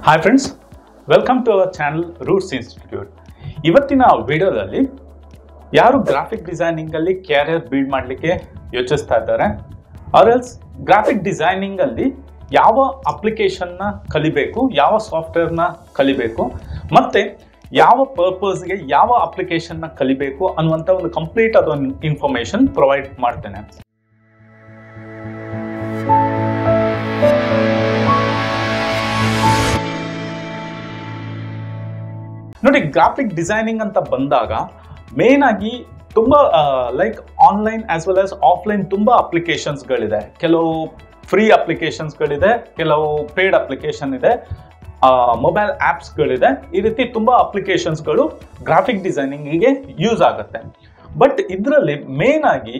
hi friends welcome to our channel roots institute ಇವತ್ತಿನ ವಿಡಿಯೋದಲ್ಲಿ ಯಾರು ಗ್ರಾಫಿಕ್ ಡಿಸೈನಿಂಗಲ್ಲಿ ಕ್ಯಾರಿಯರ್ ಬಿಲ್ಡ್ ಮಾಡಲಿಕ್ಕೆ ಯೋಚಿಸ್ತಾ ಇದ್ದಾರೆ ಆರ್ ಎಲ್ಸ್ ಗ್ರಾಫಿಕ್ ಡಿಸೈನಿಂಗಲ್ಲಿ ಯಾವ ಅಪ್ಲಿಕೇಶನ್ನ ಕಲಿಬೇಕು ಯಾವ ಸಾಫ್ಟ್ವೇರ್ನ ಕಲಿಬೇಕು ಮತ್ತು ಯಾವ ಪರ್ಪಸ್ಗೆ ಯಾವ ಅಪ್ಲಿಕೇಶನ್ನ ಕಲಿಬೇಕು ಅನ್ನುವಂಥ ಒಂದು ಕಂಪ್ಲೀಟ್ ಅದೊಂದು ಇನ್ಫಾರ್ಮೇಷನ್ ಪ್ರೊವೈಡ್ ಮಾಡ್ತೇನೆ ನೋಡಿ ಗ್ರಾಫಿಕ್ ಡಿಸೈನಿಂಗ್ ಅಂತ ಬಂದಾಗ ಮೇನ್ ಆಗಿ ತುಂಬ like online as well as offline ತುಂಬ ಅಪ್ಲಿಕೇಶನ್ಸ್ಗಳಿದೆ ಕೆಲವು ಫ್ರೀ ಅಪ್ಲಿಕೇಶನ್ಸ್ಗಳಿದೆ ಕೆಲವು ಪೇಡ್ ಅಪ್ಲಿಕೇಶನ್ ಇದೆ ಮೊಬೈಲ್ ಆ್ಯಪ್ಸ್ಗಳಿದೆ ಈ ರೀತಿ ತುಂಬ ಅಪ್ಲಿಕೇಶನ್ಸ್ಗಳು ಗ್ರಾಫಿಕ್ ಡಿಸೈನಿಂಗಿಗೆ ಯೂಸ್ ಆಗುತ್ತೆ ಬಟ್ ಇದರಲ್ಲಿ ಮೇನ್ ಆಗಿ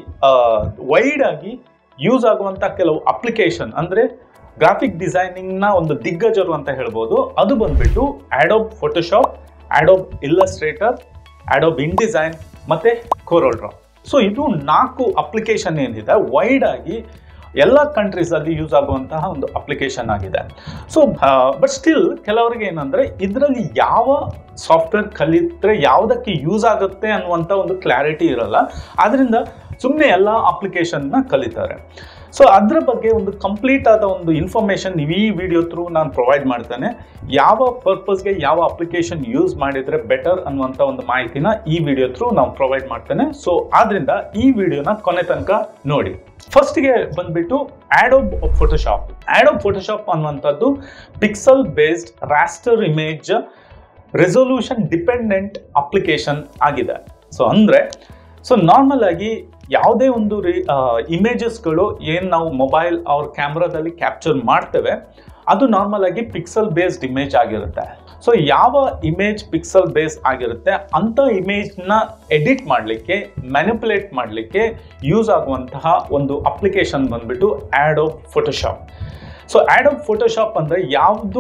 ವೈಡ್ ಆಗಿ ಯೂಸ್ ಆಗುವಂಥ ಕೆಲವು ಅಪ್ಲಿಕೇಶನ್ ಅಂದರೆ ಗ್ರಾಫಿಕ್ ಡಿಸೈನಿಂಗ್ನ ಒಂದು ದಿಗ್ಗಜರು ಅಂತ ಹೇಳ್ಬೋದು ಅದು ಬಂದ್ಬಿಟ್ಟು Adobe Photoshop Adobe Illustrator Adobe InDesign ಮತ್ತೆ ಕೋರೋಲ್ ಡ್ರಾ ಸೊ ಇದು ನಾಲ್ಕು ಅಪ್ಲಿಕೇಶನ್ ಏನಿದೆ ವೈಡ್ ಆಗಿ ಎಲ್ಲ ಕಂಟ್ರೀಸಲ್ಲಿ ಯೂಸ್ ಆಗುವಂತಹ ಒಂದು ಅಪ್ಲಿಕೇಶನ್ ಆಗಿದೆ ಸೊ ಬಟ್ ಸ್ಟಿಲ್ ಕೆಲವರಿಗೆ ಏನಂದರೆ ಇದರಲ್ಲಿ ಯಾವ ಸಾಫ್ಟ್ವೇರ್ ಕಲಿತ್ರೆ ಯಾವುದಕ್ಕೆ ಯೂಸ್ ಆಗುತ್ತೆ ಅನ್ನುವಂಥ ಒಂದು ಕ್ಲಾರಿಟಿ ಇರಲ್ಲ ಆದ್ದರಿಂದ ಸುಮ್ಮನೆ ಎಲ್ಲ ಅಪ್ಲಿಕೇಶನ್ನ ಕಲಿತಾರೆ ಸೊ ಅದ್ರ ಬಗ್ಗೆ ಒಂದು ಕಂಪ್ಲೀಟ್ ಆದ ಒಂದು ಇನ್ಫಾರ್ಮೇಷನ್ ನೀವು ಈ ವಿಡಿಯೋ ಥ್ರೂ ನಾನು ಪ್ರೊವೈಡ್ ಮಾಡ್ತೇನೆ ಯಾವ ಪರ್ಪಸ್ಗೆ ಯಾವ ಅಪ್ಲಿಕೇಶನ್ ಯೂಸ್ ಮಾಡಿದರೆ ಬೆಟರ್ ಅನ್ನುವಂಥ ಒಂದು ಮಾಹಿತಿನ ಈ ವಿಡಿಯೋ ಥ್ರೂ ನಾವು ಪ್ರೊವೈಡ್ ಮಾಡ್ತೇನೆ ಸೊ ಆದ್ರಿಂದ ಈ ವಿಡಿಯೋನ ಕೊನೆ ತನಕ ನೋಡಿ ಫಸ್ಟ್ಗೆ ಬಂದ್ಬಿಟ್ಟು ಆಡೋಬ್ ಫೋಟೋಶಾಪ್ ಆಡೋಬ್ ಫೋಟೋಶಾಪ್ ಅನ್ನುವಂಥದ್ದು pixel based raster image resolution dependent application ಆಗಿದೆ ಸೊ ಅಂದರೆ ಸೊ ನಾರ್ಮಲ್ ಆಗಿ ಯಾವುದೇ ಒಂದು ರೀ ಇಮೇಜಸ್ಗಳು ಏನು ನಾವು ಮೊಬೈಲ್ ಅವ್ರ ಕ್ಯಾಮ್ರಾದಲ್ಲಿ ಕ್ಯಾಪ್ಚರ್ ಮಾಡ್ತೇವೆ ಅದು ನಾರ್ಮಲ್ ಆಗಿ ಪಿಕ್ಸಲ್ ಬೇಸ್ಡ್ ಇಮೇಜ್ ಆಗಿರುತ್ತೆ ಸೊ ಯಾವ ಇಮೇಜ್ ಪಿಕ್ಸಲ್ ಬೇಸ್ ಆಗಿರುತ್ತೆ ಅಂಥ ಇಮೇಜ್ನ ಎಡಿಟ್ ಮಾಡಲಿಕ್ಕೆ ಮ್ಯಾನಿಪುಲೇಟ್ ಮಾಡಲಿಕ್ಕೆ ಯೂಸ್ ಆಗುವಂತಹ ಒಂದು ಅಪ್ಲಿಕೇಶನ್ ಬಂದ್ಬಿಟ್ಟು Adobe Photoshop so Adobe Photoshop ಅಂದರೆ ಯಾವುದು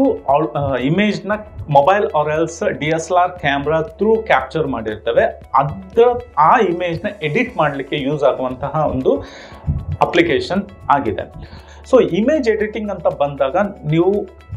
ಇಮೇಜ್ನ mobile or else D S L R camera through capture ಮಾಡಿರ್ತೇವೆ ಅದರ ಆ ಇಮೇಜ್ನ ಎಡಿಟ್ ಮಾಡಲಿಕ್ಕೆ ಯೂಸ್ ಆಗುವಂತಹ ಒಂದು ಅಪ್ಲಿಕೇಶನ್ ಆಗಿದೆ ಸೊ ಇಮೇಜ್ ಎಡಿಟಿಂಗ್ ಅಂತ ಬಂದಾಗ ನೀವು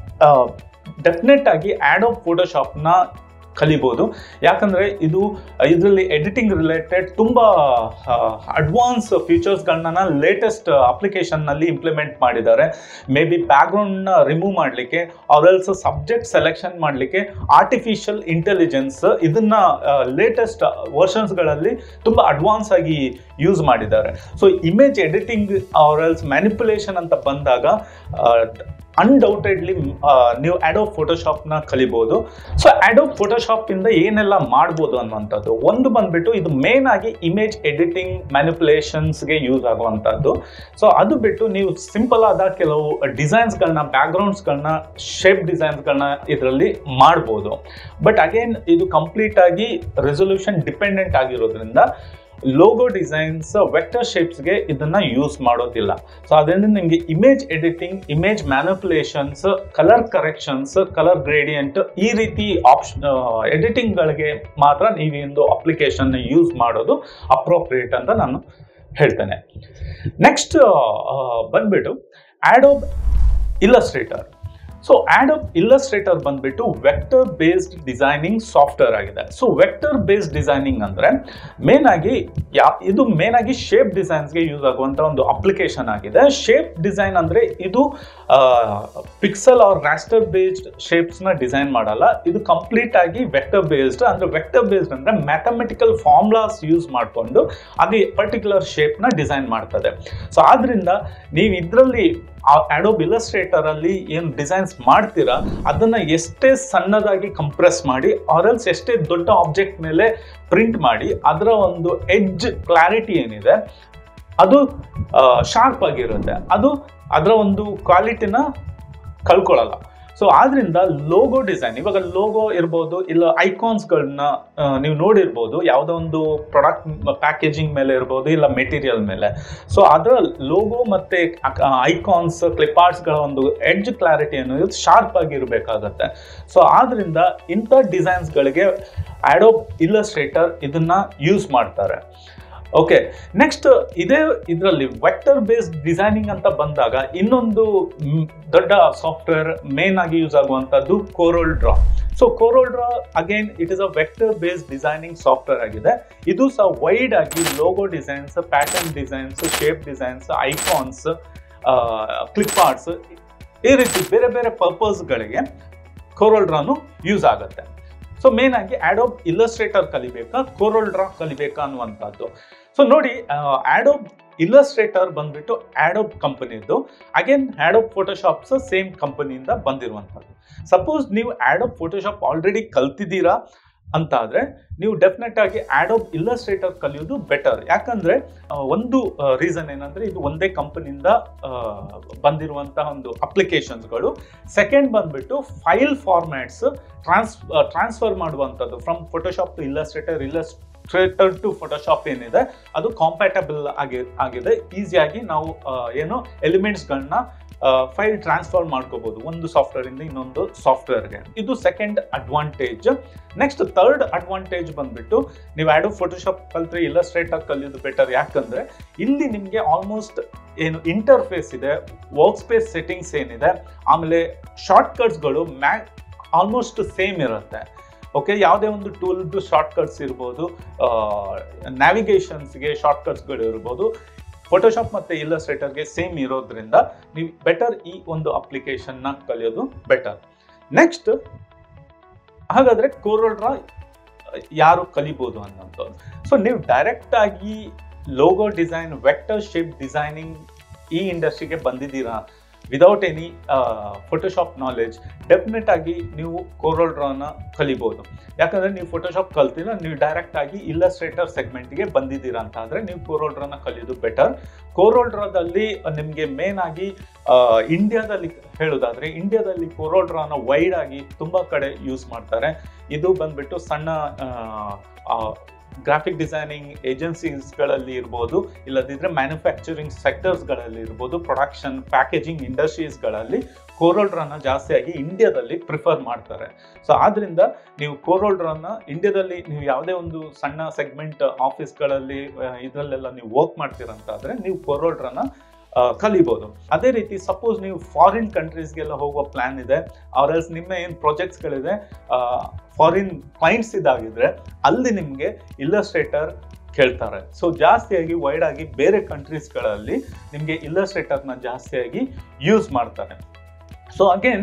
ಡೆಫಿನೆಟ್ ಆಗಿ ಆ್ಯಡೋಬ್ ಫೋಟೋಶಾಪ್ನ ಕಲಿಬೋದು ಯಾಕಂದರೆ ಇದು ಇದರಲ್ಲಿ ಎಡಿಟಿಂಗ್ ರಿಲೇಟೆಡ್ ತುಂಬ ಅಡ್ವಾನ್ಸ್ ಫೀಚರ್ಸ್ಗಳನ್ನ ಲೇಟೆಸ್ಟ್ ಅಪ್ಲಿಕೇಶನ್ನಲ್ಲಿ ಇಂಪ್ಲಿಮೆಂಟ್ ಮಾಡಿದ್ದಾರೆ ಮೇ ಬಿ ಬ್ಯಾಕ್ಗ್ರೌಂಡ್ನ ರಿಮೂವ್ ಮಾಡಲಿಕ್ಕೆ ಆರ್ಎಲ್ಸ್ ಸಬ್ಜೆಕ್ಟ್ ಸೆಲೆಕ್ಷನ್ ಮಾಡಲಿಕ್ಕೆ ಆರ್ಟಿಫಿಷಿಯಲ್ ಇಂಟೆಲಿಜೆನ್ಸ್ ಇದನ್ನು ಲೇಟೆಸ್ಟ್ ವರ್ಷನ್ಸ್ಗಳಲ್ಲಿ ತುಂಬ ಅಡ್ವಾನ್ಸ್ ಆಗಿ ಯೂಸ್ ಮಾಡಿದ್ದಾರೆ so image editing or else manipulation ಅಂತ ಬಂದಾಗ ಅನ್ಡೌಟೆಡ್ಲಿ ನೀವು ಆ್ಯಡೋ ಫೋಟೋಶಾಪ್ನ ಕಲಿಬೋದು ಸೊ ಆ್ಯಡೋ ಫೋಟೋಶಾಪಿಂದ ಏನೆಲ್ಲ ಮಾಡ್ಬೋದು ಅನ್ನುವಂಥದ್ದು ಒಂದು ಬಂದ್ಬಿಟ್ಟು ಇದು ಮೇನ್ ಆಗಿ ಇಮೇಜ್ ಎಡಿಟಿಂಗ್ ಮ್ಯಾನಿಪುಲೇಷನ್ಸ್ಗೆ ಯೂಸ್ ಆಗುವಂಥದ್ದು ಸೊ ಅದು ಬಿಟ್ಟು ನೀವು ಸಿಂಪಲ್ ಆದ ಕೆಲವು ಡಿಸೈನ್ಸ್ಗಳನ್ನ ಬ್ಯಾಕ್ಗ್ರೌಂಡ್ಸ್ಗಳನ್ನ ಶೇಪ್ ಡಿಸೈನ್ಸ್ಗಳನ್ನ ಇದರಲ್ಲಿ ಮಾಡ್ಬೋದು ಬಟ್ ಅಗೇನ್ ಇದು ಕಂಪ್ಲೀಟ್ ಆಗಿ ರೆಸೊಲ್ಯೂಷನ್ ಡಿಪೆಂಡೆಂಟ್ ಆಗಿರೋದ್ರಿಂದ ಲೋಗೋ ಡಿಸೈನ್ಸ್ ವೆಕ್ಟರ್ ಶೇಪ್ಸ್ಗೆ ಇದನ್ನ ಯೂಸ್ ಮಾಡೋದಿಲ್ಲ ಸೊ ಅದರಿಂದ ನಿಮಗೆ image editing image manipulations colour corrections colour gradient ಈ ರೀತಿ ಆಪ್ಷನ್ ಎಡಿಟಿಂಗ್ಗಳಿಗೆ ಮಾತ್ರ ನೀವು ಒಂದು ಅಪ್ಲಿಕೇಶನ್ ಯೂಸ್ ಮಾಡೋದು ಅಪ್ರೋಪ್ರಿಯೇಟ್ ಅಂತ ನಾನು ಹೇಳ್ತೇನೆ ನೆಕ್ಸ್ಟ್ ಬಂದ್ಬಿಟ್ಟು Adobe Illustrator so Adobe Illustrator ಬಂದ್ಬಿಟ್ಟು ವೆಕ್ಟರ್ ಬೇಸ್ಡ್ ಡಿಸೈನಿಂಗ್ ಸಾಫ್ಟ್ವೇರ್ ಆಗಿದೆ ಸೊ ವೆಕ್ಟರ್ ಬೇಸ್ಡ್ ಡಿಸೈನಿಂಗ್ ಅಂದರೆ ಮೇನ್ ಆಗಿ ಯಾ ಇದು ಮೇನ್ ಆಗಿ ಶೇಪ್ ಡಿಸೈನ್ಸ್ಗೆ ಯೂಸ್ ಆಗುವಂಥ ಒಂದು ಅಪ್ಲಿಕೇಶನ್ ಆಗಿದೆ ಶೇಪ್ ಡಿಸೈನ್ ಅಂದರೆ ಇದು ಪಿಕ್ಸಲ್ ಆರ್ ರಾಸ್ಟರ್ ಬೇಸ್ಡ್ ಶೇಪ್ಸ್ನ ಡಿಸೈನ್ ಮಾಡಲ್ಲ ಇದು ಕಂಪ್ಲೀಟ್ ಆಗಿ ವೆಕ್ಟರ್ ಬೇಸ್ಡ್ ಅಂದರೆ ವೆಕ್ಟರ್ ಬೇಸ್ಡ್ ಅಂದರೆ ಮ್ಯಾಥಮೆಟಿಕಲ್ ಫಾರ್ಮುಲಾಸ್ ಯೂಸ್ ಮಾಡಿಕೊಂಡು ಅದು ಪರ್ಟಿಕ್ಯುಲರ್ ಶೇಪ್ನ ಡಿಸೈನ್ ಮಾಡ್ತದೆ ಸೊ ಆದ್ರಿಂದ ನೀವು ಇದರಲ್ಲಿ ಆಡೋಬ್ ಇಲಸ್ಟ್ರೇಟರಲ್ಲಿ ಏನು ಡಿಸೈನ್ಸ್ ಮಾಡ್ತೀರಾ ಅದನ್ನು ಎಷ್ಟೇ ಸಣ್ಣದಾಗಿ ಕಂಪ್ರೆಸ್ ಮಾಡಿ ಆರಲ್ಸ್ ಎಷ್ಟೇ ದೊಡ್ಡ ಆಬ್ಜೆಕ್ಟ್ ಮೇಲೆ ಪ್ರಿಂಟ್ ಮಾಡಿ ಅದರ ಒಂದು ಎಡ್ಜ್ ಕ್ಲಾರಿಟಿ ಏನಿದೆ ಅದು ಶಾರ್ಪ್ ಆಗಿರುತ್ತೆ ಅದು ಅದರ ಒಂದು ಕ್ವಾಲಿಟಿನ ಕಳ್ಕೊಳ್ಳಲ್ಲ ಸೊ ಆದ್ರಿಂದ ಲೋಗೋ ಡಿಸೈನ್ ಇವಾಗ ಲೋಗೋ ಇರ್ಬೋದು ಇಲ್ಲ ಐಕಾನ್ಸ್ಗಳನ್ನ ನೀವು ನೋಡಿರ್ಬೋದು ಯಾವುದೋ ಒಂದು ಪ್ರಾಡಕ್ಟ್ ಪ್ಯಾಕೇಜಿಂಗ್ ಮೇಲೆ ಇರ್ಬೋದು ಇಲ್ಲ ಮೆಟೀರಿಯಲ್ ಮೇಲೆ ಸೊ ಅದರ ಲೋಗೋ ಮತ್ತು ಐಕಾನ್ಸ್ ಕ್ಲಿಪಾರ್ಟ್ಸ್ಗಳ ಒಂದು ಎಡ್ಜ್ ಕ್ಲಾರಿಟಿ ಅನ್ನೋದು ಶಾರ್ಪ್ ಆಗಿ ಇರಬೇಕಾಗತ್ತೆ ಸೊ ಆದ್ರಿಂದ ಇಂಥ ಡಿಸೈನ್ಸ್ಗಳಿಗೆ ಆಡೋಬ್ ಇಲ್ಲಸ್ಟ್ರೇಟರ್ ಇದನ್ನ ಯೂಸ್ ಮಾಡ್ತಾರೆ ಓಕೆ ನೆಕ್ಸ್ಟ್ ಇದೇ ಇದರಲ್ಲಿ ವೆಕ್ಟರ್ ಬೇಸ್ಡ್ ಡಿಸೈನಿಂಗ್ ಅಂತ ಬಂದಾಗ ಇನ್ನೊಂದು ಮ್, ದೊಡ್ಡ ಸಾಫ್ಟ್ವೇರ್ ಮೇನ್ ಆಗಿ ಯೂಸ್ ಆಗುವಂತದ್ದು Corel draw so Corel draw again it is a vector based designing software ಆಗಿದೆ ಇದು ಸಹ ವೈಡ್ ಆಗಿ logo designs pattern designs shape designs icons clip arts ಈ ರೀತಿ ಬೇರೆ ಬೇರೆ ಪರ್ಪಸ್ಗಳಿಗೆ ಕೋರೋಲ್ ಡ್ರಾನು ಯೂಸ್ ಆಗುತ್ತೆ ಸೊ ಮೇನ್ ಆಗಿ ಆಡೋಬ್ ಇಲ್ಲಸ್ಟ್ರೇಟರ್ ಕಲಿಬೇಕಾ ಕೋರೋಲ್ ಡ್ರಾ ಕಲಿಬೇಕಾ ಅನ್ನುವಂಥದ್ದು ಸೊ ನೋಡಿ ಆಡೋಬ್ ಇಲ್ಲಸ್ಟ್ರೇಟರ್ ಬಂದ್ಬಿಟ್ಟು ಆಡೋಬ್ ಕಂಪನಿದು ಅಗೇನ್ ಆಡೋಬ್ ಫೋಟೋಶಾಪ್ಸ್ ಸೇಮ್ ಕಂಪನಿಯಿಂದ ಬಂದಿರುವಂಥದ್ದು ಸಪೋಸ್ ನೀವು ಆಡೋಬ್ ಫೋಟೋಶಾಪ್ ಆಲ್ರೆಡಿ ಕಲ್ತಿದ್ದೀರಾ ಅಂತ ಆದ್ರೆ ನೀವು ಡೆಫಿನೆಟ್ ಆಗಿ ಆಡೋಬ್ ಇಲ್ಲಸ್ಟ್ರೇಟರ್ ಕಲಿಯೋದು ಬೆಟರ್ ಯಾಕಂದ್ರೆ ಆ, ಒಂದು ರೀಸನ್ ಏನಂದ್ರೆ ಇದು ಒಂದೇ ಕಂಪನಿಯಿಂದ ಬಂದಿರುವಂತಹ ಒಂದು ಅಪ್ಲಿಕೇಶನ್ಸ್ಗಳು ಸೆಕೆಂಡ್ ಬಂದ್ಬಿಟ್ಟು ಫೈಲ್ ಫಾರ್ಮ್ಯಾಟ್ಸ್ ಟ್ರಾನ್ಸ್ ಟ್ರಾನ್ಸ್ಫರ್ ಮಾಡುವಂಥದ್ದು from Photoshop to Illustrator Illustrator to Photoshop ಏನಿದೆ ಅದು ಕಾಂಪ್ಯಾಟಬಲ್ ಆಗಿ ಆಗಿದೆ ಈಸಿಯಾಗಿ ನಾವು ಆ, ಏನು ಎಲಿಮೆಂಟ್ಸ್ಗಳನ್ನ ಫೈಲ್ ಟ್ರಾನ್ಸ್ಫರ್ ಮಾಡ್ಕೋಬಹುದು ಒಂದು ಸಾಫ್ಟ್ವೇರ್ ಇಂದ ಇನ್ನೊಂದು ಸಾಫ್ಟ್ವೇರ್ಗೆ ಇದು second advantage next third advantage ಬಂದ್ಬಿಟ್ಟು ನೀವು ಆಡೋ ಫೋಟೋಶಾಪ್ ಕಲ್ತ್ರೆ ಇಲ್ಲಸ್ಟ್ರೇಟರ್ ಕಲಿಯೋದು ಬೆಟರ್ ಯಾಕಂದ್ರೆ ಇಲ್ಲಿ ನಿಮಗೆ ಆಲ್ಮೋಸ್ಟ್ ಏನು ಇಂಟರ್ಫೇಸ್ ಇದೆ ವರ್ಕ್ ಸ್ಪೇಸ್ ಸೆಟ್ಟಿಂಗ್ಸ್ ಏನಿದೆ ಆಮೇಲೆ ಶಾರ್ಟ್ಕಟ್ಸ್ಗಳು ಮ್ಯಾ ಆಲ್ಮೋಸ್ಟ್ ಸೇಮ್ ಇರುತ್ತೆ ಓಕೆ ಯಾವುದೇ ಒಂದು ಟೂಲ್ದು ಶಾರ್ಟ್ಕಟ್ಸ್ ಇರ್ಬೋದು ನ್ಯಾವಿಗೇಷನ್ಸ್ಗೆ ಶಾರ್ಟ್ಕಟ್ಸ್ಗಳು ಇರ್ಬೋದು ಫೋಟೋಶಾಪ್ ಮತ್ತು ಇಲ್ಲಸ್ಟ್ರೇಟರ್ಗೆ ಸೇಮ್ ಇರೋದ್ರಿಂದ ನೀವು ಬೆಟರ್ ಈ ಒಂದು ಅಪ್ಲಿಕೇಶನ್ನ ಕಲಿಯೋದು ಬೆಟರ್ ನೆಕ್ಸ್ಟ್ ಹಾಗಾದ್ರೆ ಕೋರೋಡ್ರಾ ಯಾರು ಕಲಿಬೋದು ಅನ್ನೋದು ಸೊ ನೀವು ಡೈರೆಕ್ಟ್ ಆಗಿ logo design vector shape designing ಈ ಇಂಡಸ್ಟ್ರಿಗೆ ಬಂದಿದ್ದೀರಾ without any Photoshop knowledge definite ಆಗಿ ನೀವು ಕೋರೋಲ್ ಡ್ರಾನ ಕಲಿಬೋದು ಯಾಕಂದ್ರೆ ನೀವು ಫೋಟೋಶಾಪ್ ಕಲ್ತಿಲ್ಲ ನೀವು ಡೈರೆಕ್ಟ್ ಆಗಿ ಇಲ್ಲಸ್ಟ್ರೇಟರ್ ಸೆಗ್ಮೆಂಟ್ಗೆ ಬಂದಿದ್ದೀರಾ ಅಂತ ಆದರೆ ನೀವು ಕೋರೋಲ್ ಡ್ರಾನ ಕಲಿಯೋದು ಬೆಟರ್ ಕೋರೋಲ್ ಡ್ರಾದಲ್ಲಿ ನಿಮಗೆ ಮೇನ್ ಆಗಿ ಇಂಡಿಯಾದಲ್ಲಿ ಹೇಳೋದಾದ್ರೆ ಇಂಡಿಯಾದಲ್ಲಿ ಕೋರೋಲ್ ಡ್ರಾನ ವೈಡ್ ಆಗಿ ತುಂಬ ಕಡೆ ಯೂಸ್ ಮಾಡ್ತಾರೆ ಇದು ಬಂದ್ಬಿಟ್ಟು ಸಣ್ಣ ಗ್ರಾಫಿಕ್ ಡಿಸೈನಿಂಗ್ ಏಜೆನ್ಸೀಸ್ಗಳಲ್ಲಿ ಇರ್ಬೋದು ಇಲ್ಲದಿದ್ರೆ ಮ್ಯಾನುಫ್ಯಾಕ್ಚರಿಂಗ್ ಸೆಕ್ಟರ್ಸ್ಗಳಲ್ಲಿ ಇರ್ಬೋದು ಪ್ರೊಡಕ್ಷನ್ ಪ್ಯಾಕೇಜಿಂಗ್ ಇಂಡಸ್ಟ್ರೀಸ್ಗಳಲ್ಲಿ ಕೋರೋಲ್ಡ್ರನ್ನ ಜಾಸ್ತಿಯಾಗಿ ಇಂಡಿಯಾದಲ್ಲಿ ಪ್ರಿಫರ್ ಮಾಡ್ತಾರೆ ಸೊ ಆದ್ರಿಂದ ನೀವು ಕೋರೋಲ್ಡ್ರನ್ನ ಇಂಡಿಯಾದಲ್ಲಿ ನೀವು ಯಾವುದೇ ಒಂದು ಸಣ್ಣ ಸೆಗ್ಮೆಂಟ್ ಆಫೀಸ್ಗಳಲ್ಲಿ ಇದರಲ್ಲೆಲ್ಲ ನೀವು ವರ್ಕ್ ಮಾಡ್ತೀರಂತಾದ್ರೆ ನೀವು ಕೋರೋಲ್ಡ್ರನ್ನ ಕಲಿಬೋದು ಅದೇ ರೀತಿ ಸಪೋಸ್ ನೀವು ಫಾರಿನ್ ಕಂಟ್ರೀಸ್ಗೆಲ್ಲ ಹೋಗುವ ಪ್ಲಾನ್ ಇದೆ ಆರ್ಎಲ್ಸ್ ನಿಮ್ಮ ಏನು ಪ್ರಾಜೆಕ್ಟ್ಸ್ಗಳಿದೆ ಫಾರಿನ್ ಕ್ಲೈಂಟ್ಸ್ ಇದಾಗಿದ್ರೆ ಅಲ್ಲಿ ನಿಮಗೆ ಇಲ್ಲಸ್ಟ್ರೇಟರ್ ಕೇಳ್ತಾರೆ ಸೊ ಜಾಸ್ತಿಯಾಗಿ ವೈಡ್ ಆಗಿ ಬೇರೆ ಕಂಟ್ರೀಸ್ಗಳಲ್ಲಿ ನಿಮಗೆ ಇಲ್ಲಸ್ಟ್ರೇಟರ್ನ ಜಾಸ್ತಿಯಾಗಿ ಯೂಸ್ ಮಾಡ್ತಾರೆ ಸೊ ಅಗೇನ್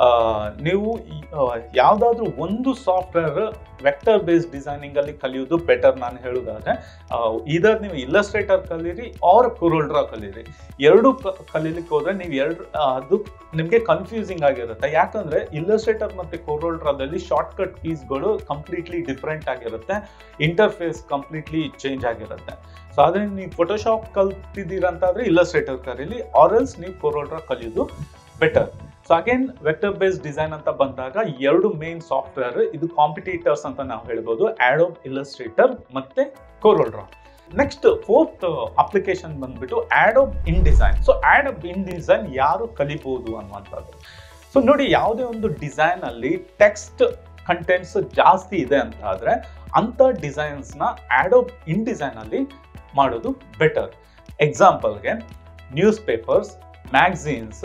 ನೀವು ಯಾವುದಾದ್ರೂ ಒಂದು ಸಾಫ್ಟ್ವೇರ್ ವೆಕ್ಟರ್ ಬೇಸ್ಡ್ ಡಿಸೈನಿಂಗ್ ಅಲ್ಲಿ ಕಲಿಯೋದು ಬೆಟರ್ ನಾನು ಹೇಳೋದಾದ್ರೆ ಇದರ್ ನೀವು ಇಲ್ಲಸ್ಟ್ರೇಟರ್ ಕಲೀರಿ ಆರ್ ಕುರೋಲ್ಡ್ರಾ ಕಲೀರಿ ಎರಡು ಕಲೀಲಿಕ್ಕೆ ಹೋದ್ರೆ ನೀವು ಎರಡು ಅದು ನಿಮಗೆ ಕನ್ಫ್ಯೂಸಿಂಗ್ ಆಗಿರುತ್ತೆ ಯಾಕಂದ್ರೆ ಇಲ್ಲಸ್ಟ್ರೇಟರ್ ಮತ್ತೆ ಕೋರೋಲ್ಡ್ರಾದಲ್ಲಿ ಶಾರ್ಟ್ ಕಟ್ ಕೀಸ್ಗಳು ಕಂಪ್ಲೀಟ್ಲಿ ಡಿಫ್ರೆಂಟ್ ಆಗಿರುತ್ತೆ ಇಂಟರ್ಫೇಸ್ ಕಂಪ್ಲೀಟ್ಲಿ ಚೇಂಜ್ ಆಗಿರುತ್ತೆ ಸೊ ಅದರಿಂದ ನೀವು ಫೋಟೋಶಾಪ್ ಕಲ್ತಿದ್ದೀರಂತಾದ್ರೆ ಇಲ್ಲಸ್ಟ್ರೇಟರ್ ಕಲೀಲಿ ಆರಲ್ಸ್ ನೀವು ಕೋರೋಲ್ಡ್ರಾ ಕಲಿಯೋದು better so again vector based design ಅಂತ ಬಂದಾಗ ಎರಡು ಮೇನ್ ಸಾಫ್ಟ್ವೇರ್ ಇದು ಕಾಂಪಿಟೇಟರ್ಸ್ ಅಂತ ನಾವು ಹೇಳ್ಬೋದು ಆಡೋಬ್ ಇಲ್ಲಸ್ಟ್ರೇಟರ್ ಮತ್ತೆ ಕೋರೋಲ್ಡ್ರಾ ನೆಕ್ಸ್ಟ್ ಫೋರ್ತ್ ಅಪ್ಲಿಕೇಶನ್ ಬಂದ್ಬಿಟ್ಟು Adobe InDesign so Adobe InDesign ಯಾರು ಕಲಿಬಹುದು ಅನ್ನುವಂಥದ್ದು ಸೊ ನೋಡಿ ಯಾವುದೇ ಒಂದು ಡಿಸೈನ್ ಅಲ್ಲಿ ಟೆಕ್ಸ್ಟ್ ಕಂಟೆಂಟ್ಸ್ ಜಾಸ್ತಿ ಇದೆ ಅಂತ ಆದ್ರೆ ಅಂತ ಡಿಸೈನ್ಸ್ನ ಆಡೋಬ್ ಇನ್ ಡಿಸೈನ್ ಅಲ್ಲಿ ಮಾಡೋದು ಬೆಟರ್ ಎಕ್ಸಾಂಪಲ್ಗೆ ನ್ಯೂಸ್ ಪೇಪರ್ಸ್ ಮ್ಯಾಗಝೀನ್ಸ್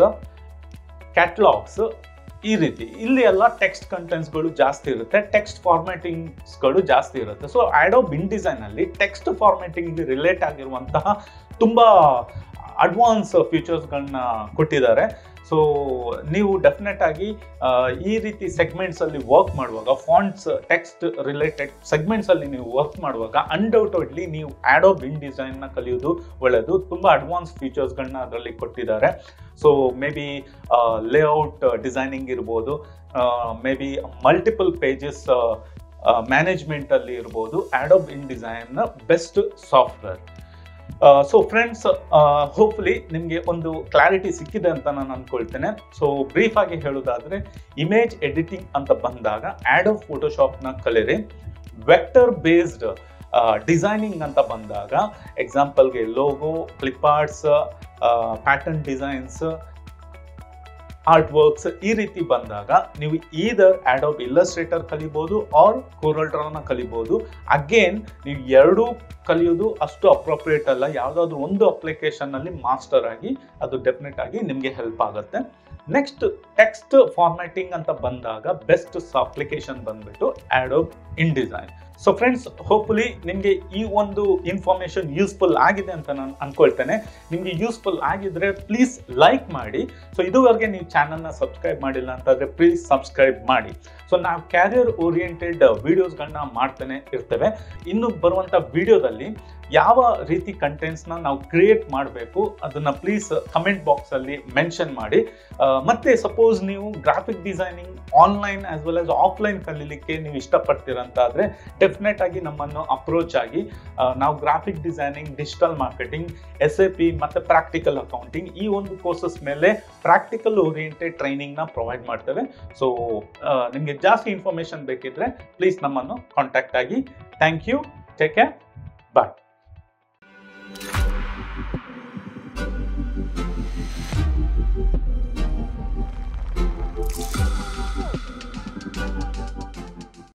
ಕ್ಯಾಟ್ಲಾಗ್ಸ್ ಈ ರೀತಿ ಇಲ್ಲಿ ಎಲ್ಲ ಟೆಕ್ಸ್ಟ್ ಕಂಟೆಂಟ್ಸ್ಗಳು ಜಾಸ್ತಿ ಇರುತ್ತೆ ಟೆಕ್ಸ್ಟ್ ಫಾರ್ಮ್ಯಾಟಿಂಗ್ಸ್ಗಳು ಜಾಸ್ತಿ ಇರುತ್ತೆ ಸೊ ಆಡೋಬ್ ಇನ್ ಡಿಸೈನ್ ಅಲ್ಲಿ ಟೆಕ್ಸ್ಟ್ ಫಾರ್ಮ್ಯಾಟಿಂಗ್ ರಿಲೇಟ್ ಆಗಿರುವಂತಹ ತುಂಬಾ ಅಡ್ವಾನ್ಸ್ ಫೀಚರ್ಸ್ಗಳನ್ನ ಕೊಟ್ಟಿದ್ದಾರೆ ಸೊ ನೀವು ಡೆಫಿನೆಟ್ ಆಗಿ ಈ ರೀತಿ ಸೆಗ್ಮೆಂಟ್ಸ್ ಅಲ್ಲಿ ವರ್ಕ್ ಮಾಡುವಾಗ ಫಾಂಟ್ಸ್ ಟೆಕ್ಸ್ಟ್ ರಿಲೇಟೆಡ್ ಸೆಗ್ಮೆಂಟ್ಸ್ ಅಲ್ಲಿ ನೀವು ವರ್ಕ್ ಮಾಡುವಾಗ ಅನ್ಡೌಟೆಡ್ಲಿ ನೀವು ಆಡೋಬ್ ಇನ್ ಡಿಸೈನ್ ನ ಕಲಿಯೋದು ಒಳ್ಳೆಯದು ತುಂಬಾ ಅಡ್ವಾನ್ಸ್ ಫೀಚರ್ಸ್ಗಳನ್ನ ಅದರಲ್ಲಿ ಕೊಟ್ಟಿದ್ದಾರೆ so maybe layout designing ಇರ್ಬೋದು maybe multiple pages management ಅಲ್ಲಿ ಇರ್ಬೋದು Adobe InDesign best software so friends hopefully ನಿಮಗೆ ಒಂದು ಕ್ಲಾರಿಟಿ ಸಿಕ್ಕಿದೆ ಅಂತ ನಾನು ಅಂದ್ಕೊಳ್ತೇನೆ ಸೊ ಬ್ರೀಫ್ ಆಗಿ ಹೇಳೋದಾದ್ರೆ ಇಮೇಜ್ ಎಡಿಟಿಂಗ್ ಅಂತ ಬಂದಾಗ ಆಡೋ ಫೋಟೋಶಾಪ್ನ ಕಲಿರಿ ವೆಕ್ಟರ್ ಬೇಸ್ಡ್ ಡಿಸೈನಿಂಗ್ ಅಂತ ಬಂದಾಗ ಎಕ್ಸಾಂಪಲ್ಗೆ logo clip arts pattern designs art works ಈ ರೀತಿ ಬಂದಾಗ ನೀವು ಈದರ್ ಆಡೋಬ್ ಇಲ್ಲಸ್ಟ್ರೇಟರ್ ಕಲಿಬೋದು ಆರ್ ಕೋರಲ್ಡ್ರಾನ ಕಲಿಬೋದು ಅಗೇನ್ ನೀವು ಎರಡೂ ಕಲಿಯೋದು ಅಷ್ಟು ಅಪ್ರೋಪ್ರಿಯೇಟ್ ಅಲ್ಲ ಯಾವುದಾದ್ರೂ ಒಂದು ಅಪ್ಲಿಕೇಶನ್ ಅಲ್ಲಿ ಮಾಸ್ಟರ್ ಆಗಿ ಅದು ಡೆಫಿನೆಟ್ ಆಗಿ ನಿಮಗೆ ಹೆಲ್ಪ್ ಆಗುತ್ತೆ ನೆಕ್ಸ್ಟ್ ಟೆಕ್ಸ್ಟ್ ಫಾರ್ಮ್ಯಾಟಿಂಗ್ ಅಂತ ಬಂದಾಗ ಬೆಸ್ಟ್ ಅಪ್ಲಿಕೇಶನ್ ಬಂದ್ಬಿಟ್ಟು Adobe InDesign so friends hopefully ನಿಮಗೆ ಈ ಒಂದು ಇನ್ಫಾರ್ಮೇಶನ್ ಯೂಸ್ಫುಲ್ ಆಗಿದೆ ಅಂತ ನಾನು ಅನ್ಕೊಳ್ತೇನೆ ನಿಮಗೆ ಯೂಸ್ಫುಲ್ ಆಗಿದ್ರೆ ಪ್ಲೀಸ್ ಲೈಕ್ ಮಾಡಿ ಸೊ ಇದುವರೆಗೆ ನೀವು ಚಾನಲ್ನ ಸಬ್ಸ್ಕ್ರೈಬ್ ಮಾಡಿಲ್ಲ ಅಂತಂದರೆ ಪ್ಲೀಸ್ ಸಬ್ಸ್ಕ್ರೈಬ್ ಮಾಡಿ ಸೊ ನಾವು ಕ್ಯಾರಿಯರ್ ಓರಿಯೆಂಟೆಡ್ ವಿಡಿಯೋಸ್ಗಳನ್ನ ಮಾಡ್ತಾನೆ ಇರ್ತೇವೆ ಇನ್ನು ಬರುವಂಥ ವಿಡಿಯೋದಲ್ಲಿ ಯಾವ ರೀತಿ ಕಂಟೆಂಟ್ಸ್ನ ನಾವು ಕ್ರಿಯೇಟ್ ಮಾಡಬೇಕು ಅದನ್ನು ಪ್ಲೀಸ್ ಕಮೆಂಟ್ ಬಾಕ್ಸಲ್ಲಿ ಮೆನ್ಷನ್ ಮಾಡಿ ಆ, ಮತ್ತೆ ಸಪೋಸ್ ನೀವು graphic designing online as well as offline ಕಲೀಲಿಕ್ಕೆ ನೀವು ಇಷ್ಟಪಡ್ತೀರಂತಾದರೆ ಡೆಫಿನೆಟ್ ಆಗಿ ನಮ್ಮನ್ನು ಅಪ್ರೋಚ್ ಆಗಿ ಆ, ನಾವು graphic designing digital marketing S A P ಮತ್ತು ಪ್ರಾಕ್ಟಿಕಲ್ ಅಕೌಂಟಿಂಗ್ ಈ ಒಂದು ಕೋರ್ಸಸ್ ಮೇಲೆ ಪ್ರಾಕ್ಟಿಕಲ್ ಓರಿಯೆಂಟೆಡ್ ಟ್ರೈನಿಂಗ್ನ ಪ್ರೊವೈಡ್ ಮಾಡ್ತೇವೆ ಸೊ ನಿಮಗೆ ಜಾಸ್ತಿ ಇನ್ಫಾರ್ಮೇಷನ್ ಬೇಕಿದ್ರೆ ಪ್ಲೀಸ್ ನಮ್ಮನ್ನು ಕಾಂಟ್ಯಾಕ್ಟ್ ಆಗಿ thank you take care bye